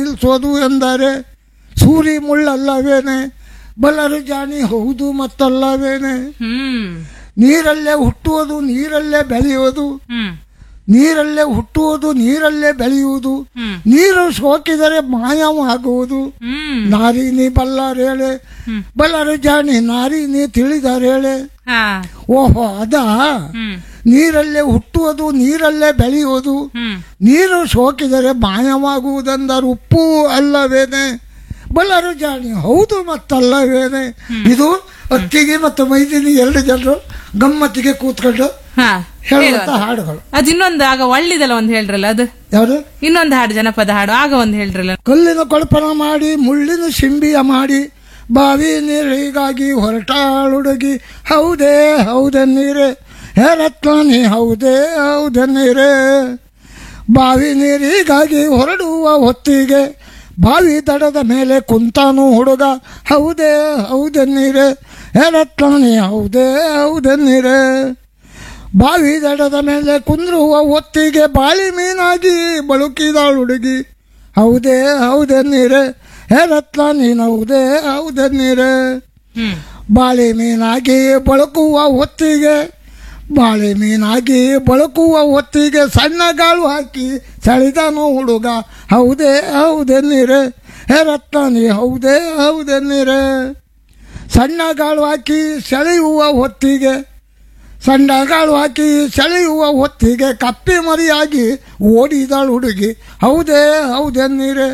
ನಿಲ್ಲಿಸೋದು ಎಂದರೆ ಸೂರಿ ಮುಳ್ಳಲ್ಲವೇನೆ ಬಲ್ಲರು ಜಾಣಿ ಹೌದು ಮತ್ತಲ್ಲವೇನೆ ಹ್ಮ್ ನೀರಲ್ಲೇ ಹುಟ್ಟುವುದು ನೀರಲ್ಲೇ ಬೆಳೆಯುವುದು ಹ್ಮ್ ನೀರಲ್ಲೇ ಹುಟ್ಟುವುದು ನೀರಲ್ಲೇ ಬೆಳೆಯುವುದು ಹ್ಮ್. ನೀರು ಸೋಕಿದರೆ ಮಾಯವಾಗುವುದು ಹ್ಮ್ ನಾರಿ ನೀ ಬಲ್ಲಾರೇಳೆ ಹ್ಮ್. ಬಲ್ಲರು ಜಾಣಿ ನಾರಿ ನೀ ತಿಳಿದಾರೇಳೆ ಹಾ ಓಹೋ ಅದ ಹ್ಮ್ ನೀರಲ್ಲೇ ಹುಟ್ಟುವುದು ನೀರಲ್ಲೇ ಬೆಳೆಯುವುದು ಹ್ಮ್ ನೀರು ಸೋಕಿದರೆ ಮಾಯವಾಗುವುದೆಂದರೆ ಉಪ್ಪು ಅಲ್ಲವೇನೆ ಬಲ್ಲರು ಜಾಣಿ ಹೌದು ಮತ್ತಲ್ಲವೇನೆ ಇದು ಅತ್ತಿಗೆ ಮತ್ತು ಮೈದಿನಿ ಎರಡು ಜನರು ಗಮ್ಮತ್ತಿಗೆ ಕೂತ್ಕೊಂಡು ಹಾ ಹೇಳುವಂತ ಹಾಡುಗಳು ಅದು ಇನ್ನೊಂದು ಆಗ ಒಳ್ಳಿದಲ್ಲ ಒಂದು ಹೇಳ್ರಲ್ಲ ಅದು ಯಾವುದು ಇನ್ನೊಂದು ಹಾಡು ಜನಪದ ಹಾಡು ಆಗ ಒಂದು ಹೇಳ್ರಲ್ಲ ಕಲ್ಲಿನ ಕೊಳಪನ ಮಾಡಿ ಮುಳ್ಳಿನ ಶಿಂಬಿಯ ಮಾಡಿ ಬಾವಿ ನೀರಿಗಾಗಿ ಹೊರಟಾಳುಡುಗಿ ಹೌದೇ ಹೌದನ್ನೀರೆ ಹೇರತ್ಲಾನಿ ಹೌದೇ ಹೌದನ್ನೀರೆ ಬಾವಿ ನೀರಿಗಾಗಿ ಹೊರಡುವ ಹೊತ್ತಿಗೆ ಬಾವಿ ದಡದ ಮೇಲೆ ಕುಂತಾನು ಹುಡುಗ ಹೌದೇ ಹೌದನ್ನೀರೆ ಹೇರತ್ಲಾನಿ ಹೌದೇ ಹೌದನ್ನೀರೆ ಬಾವಿ ದಡದ ಮೇಲೆ ಕುಂದ್ರುವ ಹೊತ್ತಿಗೆ ಬಾಳಿ ಮೀನಾಗಿ ಬಳುಕಿದಾಳು ಹುಡುಗಿ ಹೌದೇ ಹೌದನ್ನೀರೆ ಹೇರತ್ಲ ನೀನು ಹೌದೇ ಹೌದನ್ನೀರೆ ಹ್ಮ್ ಬಾಳೆ ಮೀನಾಗಿ ಬಳಕುವ ಹೊತ್ತಿಗೆ ಬಾಳೆ ಮೀನಾಗಿ ಬಳಕುವ ಹೊತ್ತಿಗೆ ಸಣ್ಣ ಗಾಳು ಹಾಕಿ ಸೆಳೆದನು ಹುಡುಗ ಹೌದೇ ಹೌದನ್ನೀರೆ ಹೇರತ್ಲ ನೀ ಹೌದೇ ಹೌದನ್ನೀರೆ ಸಣ್ಣ ಗಾಳು ಹಾಕಿ ಸೆಳೆಯುವ ಹೊತ್ತಿಗೆ ಸಣ್ಣಗಾಳು ಹಾಕಿ ಸೆಳೆಯುವ ಹೊತ್ತಿಗೆ ಕಪ್ಪಿ ಮರಿಯಾಗಿ ಓಡಿದಳು ಹುಡುಗಿ ಹೌದೇ ಹೌದನ್ನೀರೆ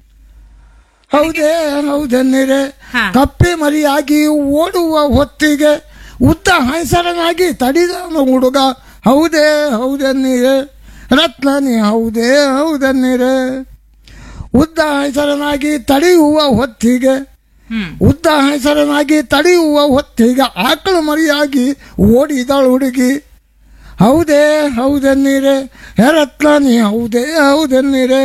ಹೌದೇ ಹೌದನ್ನೀರೆ ಹಾ. ಕಪ್ಪಿ ಮರಿಯಾಗಿ ಓಡುವ ಹೊತ್ತಿಗೆ ಉದ್ದ ಹೈಸರನಾಗಿ ತಡಿದನು ಹುಡುಗ ಹೌದೇ ಹೌದನ್ನೀರೆ ರತ್ನನಿ ಹೌದೇ ಹೌದನ್ನೀರೆ ಉದ್ದ ಹೈಸರನಾಗಿ ತಡೆಯುವ ಹೊತ್ತಿಗೆ ಹ್ಮ್ ಉದ್ದ ಹೆಸರನಾಗಿ ತಡೆಯುವ ಹೊತ್ತಿಗೆ ಆಕಳು ಮರಿಯಾಗಿ ಓಡಿದಳು ಹುಡುಗಿ ಹೌದೇ ಹೌದನ್ನೀರೆ ಹೆರತ್ಲಾನಿ ಹೌದೇ ಹೌದನ್ನೀರೆ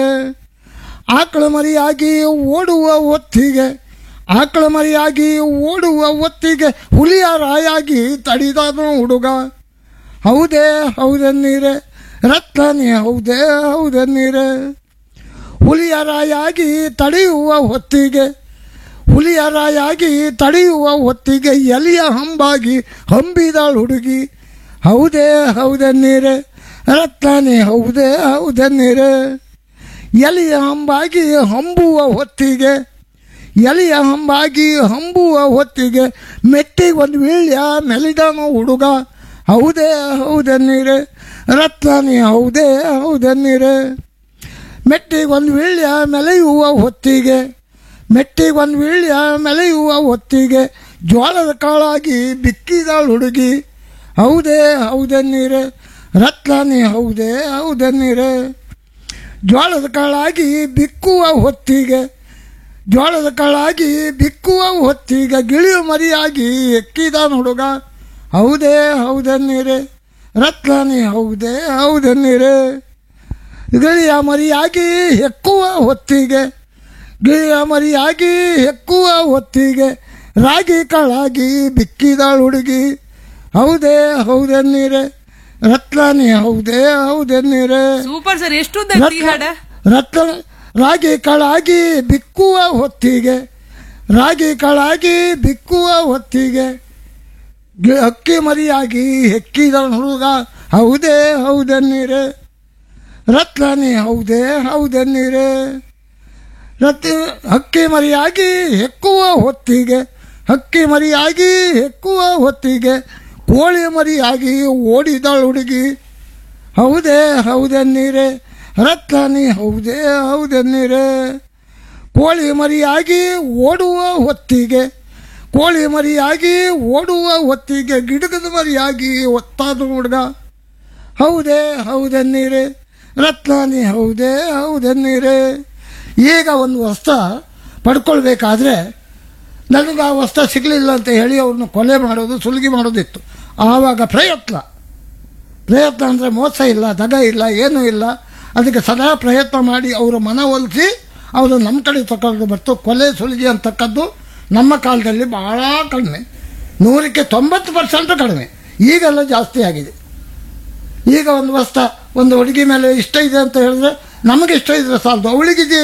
ಆಕಳು ಮರಿಯಾಗಿ ಓಡುವ ಹೊತ್ತಿಗೆ ಆಕಳು ಮರಿಯಾಗಿ ಓಡುವ ಹೊತ್ತಿಗೆ ಹುಲಿಯ ರಾಯಾಗಿ ತಡಿದನು ಹುಡುಗ ಹೌದೇ ಹೌದನ್ನೀರೆ ರತ್ನಾನಿ ಹೌದೇ ಹೌದನ್ನೀರೆ ಹುಲಿಯ ರಾಯಾಗಿ ತಡೆಯುವ ಹೊತ್ತಿಗೆ ಹುಲಿಯ ರಾಯಾಗಿ ತಡೆಯುವ ಹೊತ್ತಿಗೆ ಎಲಿಯ ಹಂಬಾಗಿ ಹಂಬಿದಾಳು ಹುಡುಗಿ ಹೌದೇ ಹೌದನ್ನೀರೆ ರತ್ನಾನಿ ಹೌದೇ ಹೌದನ್ನೀರೆ ಎಲಿಯ ಹಂಬಾಗಿ ಹಂಬುವ ಹೊತ್ತಿಗೆ ಎಲಿಯ ಹಂಬಾಗಿ ಹಂಬುವ ಹೊತ್ತಿಗೆ ಮೆಟ್ಟಿಗೆ ಒಂದು ವೀಳ್ಯ ಮೆಲಿದನು ಹುಡುಗ ಹೌದೇ ಹೌದನ್ನೀರೆ ರತ್ನಾನಿ ಹೌದೇ ಹೌದನ್ನೀರೆ ಮೆಟ್ಟಿಗೊಂದು ವೀಳ್ಯ ಮೆಲೆಯುವ ಹೊತ್ತಿಗೆ ಮೆಟ್ಟಿಗೊಂದು ವೀಳ್ಯ ಮೆಲೆಯುವ ಹೊತ್ತಿಗೆ ಜೋಳದ ಕಾಳಾಗಿ ಬಿಕ್ಕಿದಾಳು ಹುಡುಗಿ ಹೌದೇ ಹೌದನ್ನೀರೆ ರತ್ನಾನಿ ಹೌದೇ ಹೌದನ್ನೀರೆ ಜೋಳದ ಕಾಳಾಗಿ ಬಿಕ್ಕುವ ಹೊತ್ತಿಗೆ ಜೋಳದ ಕಾಳಾಗಿ ಬಿಕ್ಕುವ ಹೊತ್ತಿಗೆ ಗಿಳಿಯು ಮರಿಯಾಗಿ ಎಕ್ಕಿದಾನ ಹುಡುಗ ಹೌದೇ ಹೌದನ್ನೀರೆ ರತ್ನಾನಿ ಹೌದೇ ಹೌದನ್ನೀರೆ ಗಿಳಿಯ ಮರಿಯಾಗಿ ಹೆಕ್ಕುವ ಹೊತ್ತಿಗೆ ಗಿಳಿಯ ಮರಿಯಾಗಿ ಹೆಕ್ಕುವ ಹೊತ್ತಿಗೆ ರಾಗಿ ಕಾಳಾಗಿ ಬಿಕ್ಕಿದಾಳು ಹುಡುಗಿ ಹೌದೇ ಹೌದನ್ನೀರೆ ರತ್ನಾನಿ ಹೌದೇ ಹೌದನ್ನೀರೆ ಸೂಪರ್ ಸರ್ ಎಷ್ಟು ಉದ್ದ ಇತ್ತು ಈ ಹಾಡ ರತ್ನ ರಾಗಿ ಕಾಳಾಗಿ ಬಿಕ್ಕುವ ಹೊತ್ತಿಗೆ ರಾಗಿ ಕಾಳಾಗಿ ಬಿಕ್ಕುವ ಹೊತ್ತಿಗೆ ಗಿ- ಅಕ್ಕಿ ಮರಿಯಾಗಿ ಹೆಕ್ಕಿದ ಹುಡುಗ ಹೌದೇ ಹೌದನ್ನೀರೆ ರತ್ನಾನಿ ಹೌದೇ ಹೌದನ್ನೀರೆ ರತ್ ಹಕ್ಕಿ ಮರಿಯಾಗಿ ಹೆಕ್ಕುವ ಹೊತ್ತಿಗೆ ಹಕ್ಕಿ ಮರಿಯಾಗಿ ಹೆಕ್ಕುವ ಹೊತ್ತಿಗೆ ಕೋಳಿ ಮರಿಯಾಗಿ ಓಡಿದಳು ಹುಡುಗಿ ಹೌದೇ ಹೌದನ್ನೀರೆ ರತ್ನಾನಿ ಹೌದೇ ಹೌದನ್ನೀರೆ ಕೋಳಿ ಮರಿಯಾಗಿ ಓಡುವ ಹೊತ್ತಿಗೆ ಕೋಳಿ ಮರಿಯಾಗಿ ಓಡುವ ಹೊತ್ತಿಗೆ ಗಿಡಗದ ಮರಿಯಾಗಿ ಒತ್ತಾದ ಹುಡುಗ ಹೌದೇ ಹೌದನ್ನೀರೆ ರತ್ನಾನಿ ಹೌದೇ ಹೌದನ್ನೀರೆ ಈಗ ಒಂದು ವಸ್ತ್ರ ಪಡ್ಕೊಳ್ಬೇಕಾದ್ರೆ ನನಗೆ ಆ ವಸ್ತ್ರ ಸಿಗಲಿಲ್ಲ ಅಂತ ಹೇಳಿ ಅವ್ರನ್ನ ಕೊಲೆ ಮಾಡೋದು ಸುಲಿಗೆ ಮಾಡೋದಿತ್ತು ಆವಾಗ ಪ್ರಯತ್ನ ಪ್ರಯತ್ನ ಅಂದರೆ ಮೋಸ ಇಲ್ಲ ದಗ ಇಲ್ಲ ಏನೂ ಇಲ್ಲ ಅದಕ್ಕೆ ಸದಾ ಪ್ರಯತ್ನ ಮಾಡಿ ಅವರ ಮನವೊಲಿಸಿ ಅವರು ನಮ್ಮ ಕಡೆ ತಗೊಂಡು ಬರ್ತು ಕೊಲೆ ಸುಲಿಗೆ ಅಂತಕ್ಕದ್ದು ನಮ್ಮ ಕಾಲದಲ್ಲಿ ಭಾಳ ಕಡಿಮೆ ನೂರಕ್ಕೆ ತೊಂಬತ್ತು ಪರ್ಸೆಂಟ್ ಕಡಿಮೆ ಈಗೆಲ್ಲ ಜಾಸ್ತಿ ಆಗಿದೆ ಈಗ ಒಂದು ವಸ್ತ್ರ ಒಂದು ಹುಡುಗಿ ಮೇಲೆ ಇಷ್ಟ ಇದೆ ಅಂತ ಹೇಳಿದ್ರೆ ನಮಗೆ ಇಷ್ಟ ಇದ್ರೆ ಸಾಲದು ಅವಳಿಗಿದೆ